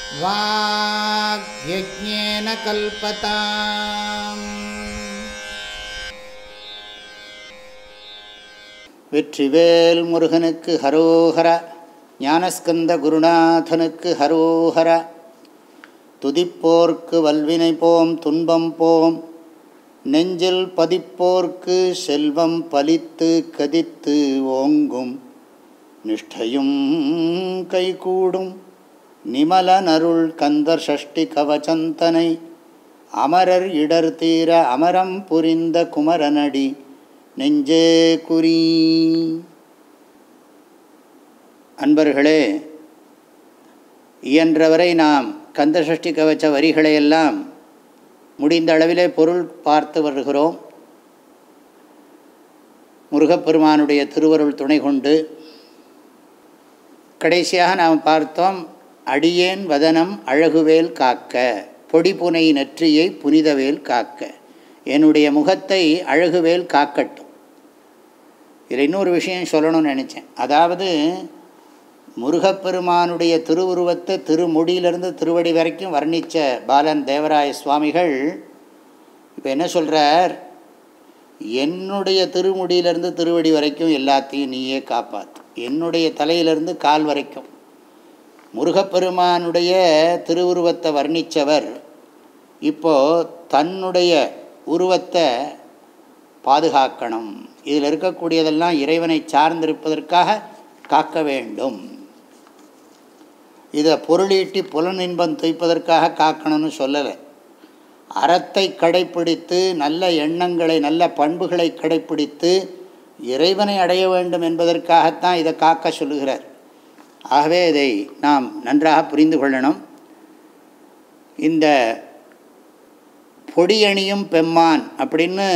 वाग्यज्ञेन कल्पताम् வெற்றிவேல் முருகனுக்கு ஹரோஹர ஞானஸ்கந்த குருநாதனுக்கு ஹரோஹர துதிப்போர்க்கு வல்வினை போம் துன்பம் போம் நெஞ்சில் பதிப்போர்க்கு செல்வம் பலித்து கதித்து ஓங்கும் நிஷ்டையும் கைகூடும் நிமலனருள் கந்தர் ஷஷ்டி கவச்சந்தனை அமரர் இடர் தீர அமரம் புரிந்த குமரனடி நெஞ்சே குறி அன்பர்களே இயன்றவரை நாம் கந்தசஷ்டி கவச்ச வரிகளையெல்லாம் முடிந்த அளவிலே பொருள் பார்த்து வருகிறோம் முருகப்பெருமானுடைய திருவருள் துணை கொண்டு கடைசியாக நாம் பார்த்தோம் அடியேன் வதனம் அழகுவேல் காக்க பொடிப்புனை நெற்றியை புனிதவேல் காக்க என்னுடைய முகத்தை அழகுவேல் காக்கட்டும் இதில் இன்னொரு விஷயம் சொல்லணும்னு நினச்சேன் அதாவது முருகப்பெருமானுடைய திருவுருவத்தை திருமுடியிலிருந்து திருவடி வரைக்கும் வர்ணித்த பாலன் தேவராய சுவாமிகள் இப்போ என்ன சொல்கிறார் என்னுடைய திருமுடியிலிருந்து திருவடி வரைக்கும் எல்லாத்தையும் நீயே காப்பாற்று என்னுடைய தலையிலிருந்து கால் வரைக்கும் முருகப்பெருமானுடைய திருவுருவத்தை வர்ணித்தவர் இப்போது தன்னுடைய உருவத்தை பாதுகாக்கணும் இதில் இருக்கக்கூடியதெல்லாம் இறைவனை சார்ந்திருப்பதற்காக காக்க வேண்டும் இதை பொருளீட்டி புலனின்பம் துய்ப்பதற்காக காக்கணும்னு சொல்லலை அறத்தை கடைப்பிடித்து நல்ல எண்ணங்களை நல்ல பண்புகளை கடைப்பிடித்து இறைவனை அடைய வேண்டும் என்பதற்காகத்தான் இதை காக்க சொல்லுகிறார் ஆகவே இதை நாம் நன்றாக புரிந்து கொள்ளணும் இந்த பொடியணியும் பெம்மான் அப்படின்னு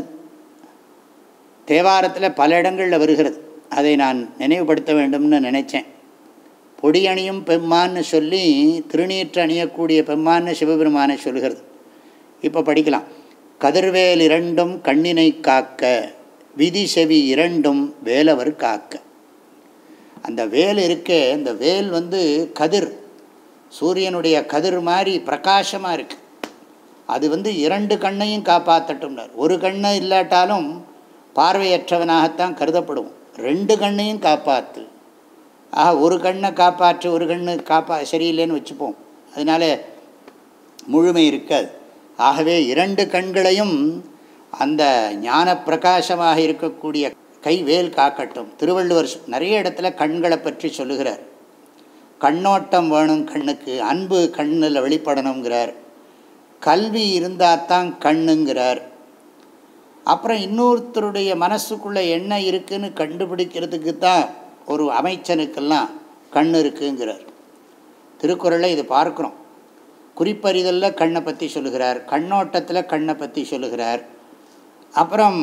தேவாரத்தில் பல இடங்களில் வருகிறது அதை நான் நினைவுபடுத்த வேண்டும்னு நினச்சேன் பொடியணியும் பெம்மான்னு சொல்லி திருநீற்று அணியக்கூடிய பெம்மான்னு சிவபெருமானை சொல்கிறது இப்போ படிக்கலாம் கதிர்வேல் இரண்டும் கண்ணினை காக்க விதி செவி இரண்டும் வேலவர் காக்க அந்த வேல் இருக்கே இந்த வேல் வந்து கதிர் சூரியனுடைய கதிர் மாதிரி பிரகாசமாக இருக்குது அது வந்து இரண்டு கண்ணையும் காப்பாற்றட்டும்னார் ஒரு கண்ணை இல்லாட்டாலும் பார்வையற்றவனாகத்தான் கருதப்படுவோம் ரெண்டு கண்ணையும் காப்பாற்று ஆக ஒரு கண்ணை காப்பாற்று ஒரு கண்ணு காப்பா சரியில்லைன்னு வச்சுப்போம் அதனால் முழுமை இருக்காது ஆகவே இரண்டு கண்களையும் அந்த ஞான பிரகாசமாக இருக்கக்கூடிய கைவேல் காக்கட்டும் திருவள்ளுவர் நிறைய இடத்துல கண்களை பற்றி சொல்லுகிறார் கண்ணோட்டம் வேணும் கண்ணுக்கு அன்பு கண்ணில் வெளிப்படணுங்கிறார் கல்வி இருந்தால் தான் கண்ணுங்கிறார் அப்புறம் இன்னொருத்தருடைய மனசுக்குள்ளே என்ன இருக்குதுன்னு கண்டுபிடிக்கிறதுக்கு தான் ஒரு அமைச்சனுக்கெல்லாம் கண் இருக்குங்கிறார் திருக்குறளில் இது பார்க்குறோம் குறிப்பறிதலில் கண்ணை பற்றி சொல்லுகிறார் கண்ணோட்டத்தில் கண்ணை பற்றி சொல்லுகிறார் அப்புறம்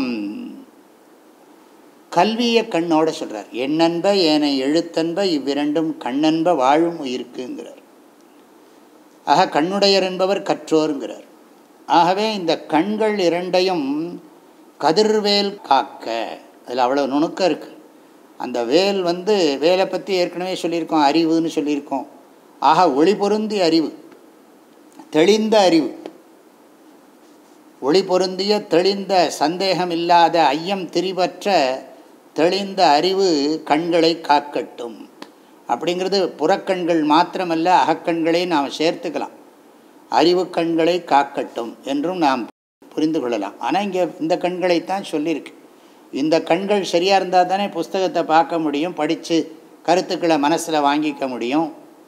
கல்வியை கண்ணோட சொல்கிறார் எண்ணன்ப ஏனை எழுத்தன்ப இவ்விரண்டும் கண்ணன்ப வாழும் உயிருக்குங்கிறார் ஆக கண்ணுடையர் என்பவர் கற்றோருங்கிறார் ஆகவே இந்த கண்கள் இரண்டையும் கதிர்வேல் காக்க அதில் அவ்வளோ நுணுக்கம் இருக்குது அந்த வேல் வந்து வேலை பற்றி ஏற்கனவே சொல்லியிருக்கோம் அறிவுன்னு சொல்லியிருக்கோம் ஆக ஒளி பொருந்தி அறிவு தெளிந்த அறிவு ஒளி பொருந்திய தெளிந்த சந்தேகம் இல்லாத ஐயம் திரிவற்ற தெளிந்த அறிவு கண்களை காக்கட்டும் அப்படிங்கிறது புறக்கண்கள் மாத்திரமல்ல அகக்கண்களை நாம் சேர்த்துக்கலாம் அறிவு கண்களை காக்கட்டும் என்றும் நாம் புரிந்து கொள்ளலாம் ஆனால் இங்கே இந்த கண்களைத்தான் சொல்லியிருக்கு இந்த கண்கள் சரியாக இருந்தால் தானே புஸ்தகத்தை பார்க்க முடியும் படித்து கருத்துக்களை மனசில் வாங்கிக்க முடியும்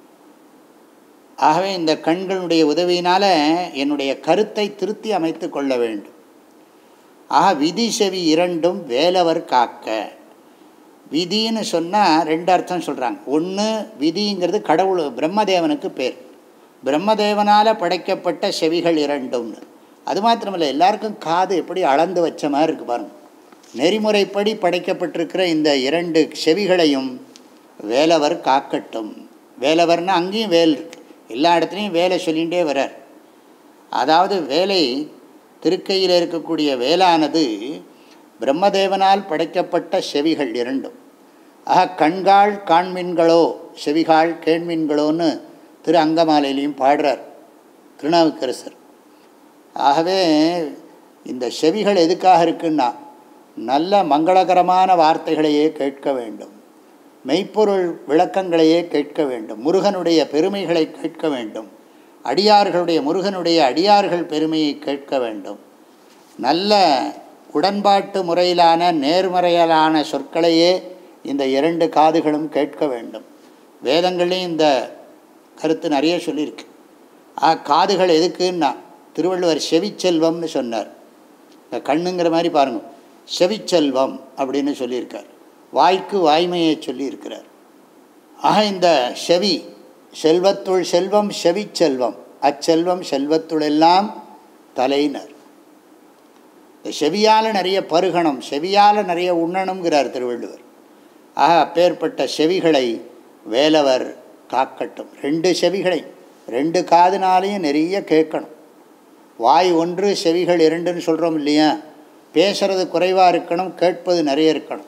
ஆகவே இந்த கண்களுடைய உதவியினால் என்னுடைய கருத்தை திருத்தி அமைத்து கொள்ள வேண்டும் ஆக விதி செவி இரண்டும் வேலவர் காக்க விதின்னு சொன்னால் ரெண்டு அர்த்தம் சொல்கிறாங்க ஒன்று விதிங்கிறது கடவுள் பிரம்மதேவனுக்கு பேர் பிரம்மதேவனால் படைக்கப்பட்ட செவிகள் இரண்டும்னு அது மாத்திரமில்லை எல்லாருக்கும் காது எப்படி அளந்து வச்ச மாதிரி இருக்குது பாருங்கள் நெறிமுறைப்படி படைக்கப்பட்டிருக்கிற இந்த இரண்டு செவிகளையும் வேலவர் காக்கட்டும் வேலவர்னால் அங்கேயும் வேல் இருக்கு எல்லா இடத்துலையும் வேலை சொல்லிகிட்டே வரார் அதாவது வேலை திருக்கையில் இருக்கக்கூடிய வேலானது பிரம்மதேவனால் படைக்கப்பட்ட செவிகள் இரண்டும் ஆக கண்காள் காண்மீன்களோ செவிகாள் கேண்மீன்களோன்னு திரு அங்கமாலையிலையும் பாடுறார் திருநாவுக்கரசர் ஆகவே இந்த செவிகள் எதுக்காக இருக்குன்னா நல்ல மங்களகரமான வார்த்தைகளையே கேட்க வேண்டும் மெய்ப்பொருள் விளக்கங்களையே கேட்க வேண்டும் முருகனுடைய பெருமைகளை கேட்க வேண்டும் அடியார்களுடைய முருகனுடைய அடியார்கள் பெருமையை கேட்க வேண்டும் நல்ல உடன்பாட்டு முறையிலான நேர்மறையிலான சொற்களையே இந்த இரண்டு காதுகளும் கேட்க வேண்டும் வேதங்கள்லேயும் இந்த கருத்து நிறைய சொல்லியிருக்கு ஆ காதுகள் எதுக்குன்னா திருவள்ளுவர் செவிச்செல்வம்னு சொன்னார் இந்த கண்ணுங்கிற மாதிரி பாருங்கள் செவிச்செல்வம் அப்படின்னு சொல்லியிருக்கார் வாய்க்கு வாய்மையை சொல்லியிருக்கிறார் ஆக இந்த செவி செல்வத்துள் செல்வம் செவிச்செல்வம் அச்செல்வம் செல்வத்துளெல்லாம் தலையினர் இந்த செவியால் நிறைய பருகணும் செவியால் நிறைய உண்ணணுங்கிறார் திருவள்ளுவர் ஆக அப்பேற்பட்ட செவிகளை வேலவர் காக்கட்டும் ரெண்டு செவிகளை ரெண்டு காதுனாலையும் நிறைய கேட்கணும் வாய் ஒன்று செவிகள் இரண்டுன்னு சொல்கிறோம் இல்லையா பேசுகிறது குறைவாக இருக்கணும் கேட்பது நிறைய இருக்கணும்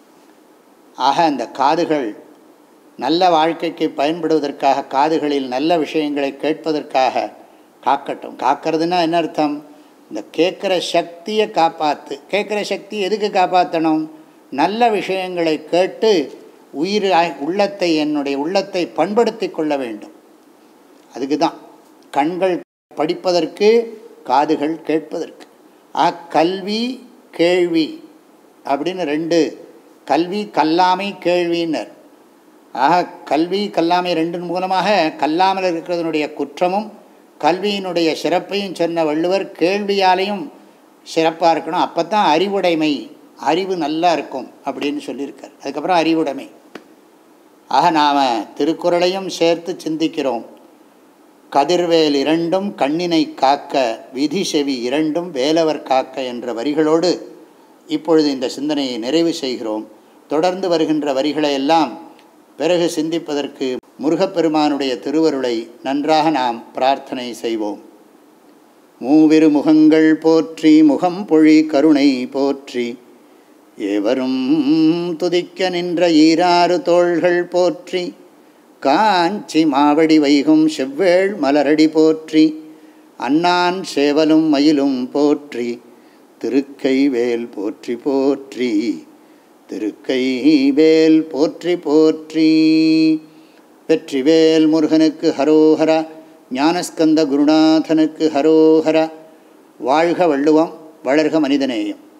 ஆக அந்த காதுகள் நல்ல வாழ்க்கைக்கு பயன்படுவதற்காக காதுகளில் நல்ல விஷயங்களை கேட்பதற்காக காக்கட்டும் காக்கிறதுனா என்ன அர்த்தம் இந்த கேட்குற சக்தியை காப்பாற்று கேட்குற சக்தி எதுக்கு காப்பாற்றணும் நல்ல விஷயங்களை கேட்டு உயிர் உள்ளத்தை என்னுடைய உள்ளத்தை பண்படுத்தி கொள்ள வேண்டும் அதுக்கு தான் கண்கள் படிப்பதற்கு காதுகள் கேட்பதற்கு ஆ கல்வி கேள்வி அப்படின்னு ரெண்டு கல்வி கல்லாமை கேள்வின்னர் ஆக கல்வி கல்லாமை ரெண்டின் மூலமாக கல்லாமல் இருக்கிறதனுடைய குற்றமும் கல்வியினுடைய சிறப்பையும் சொன்ன வள்ளுவர் கேள்வியாலையும் சிறப்பாக இருக்கணும் அப்போ தான் அறிவுடைமை அறிவு நல்லா இருக்கும் அப்படின்னு சொல்லியிருக்கார் அதுக்கப்புறம் அறிவுடைமை ஆக நாம் திருக்குறளையும் சேர்த்து சிந்திக்கிறோம் கதிர்வேல் இரண்டும் கண்ணினை காக்க விதி செவி இரண்டும் வேலவர் காக்க என்ற வரிகளோடு இப்பொழுது இந்த சிந்தனையை நிறைவு செய்கிறோம் தொடர்ந்து வருகின்ற வரிகளை எல்லாம் பிறகு சிந்திப்பதற்கு முருகப்பெருமானுடைய திருவருளை நன்றாக நாம் பிரார்த்தனை செய்வோம் மூவிரு முகங்கள் போற்றி முகம் பொழி கருணை போற்றி ஏவரும் துதிக்க நின்ற ஈராறு தோள்கள் போற்றி காஞ்சி மாவடி வைகும் செவ்வேள் மலரடி போற்றி அன்னான் சேவலும் மயிலும் போற்றி திருக்கைவேல் போற்றி போற்றி திருக்கைவேல் போற்றி போற்றி வெற்றிவேல் முருகனுக்கு ஹரோஹர ஞானஸ்கந்த குருநாதனுக்கு ஹரோஹர வாழ்க வள்ளுவம் வளர்க மனிதநேயம்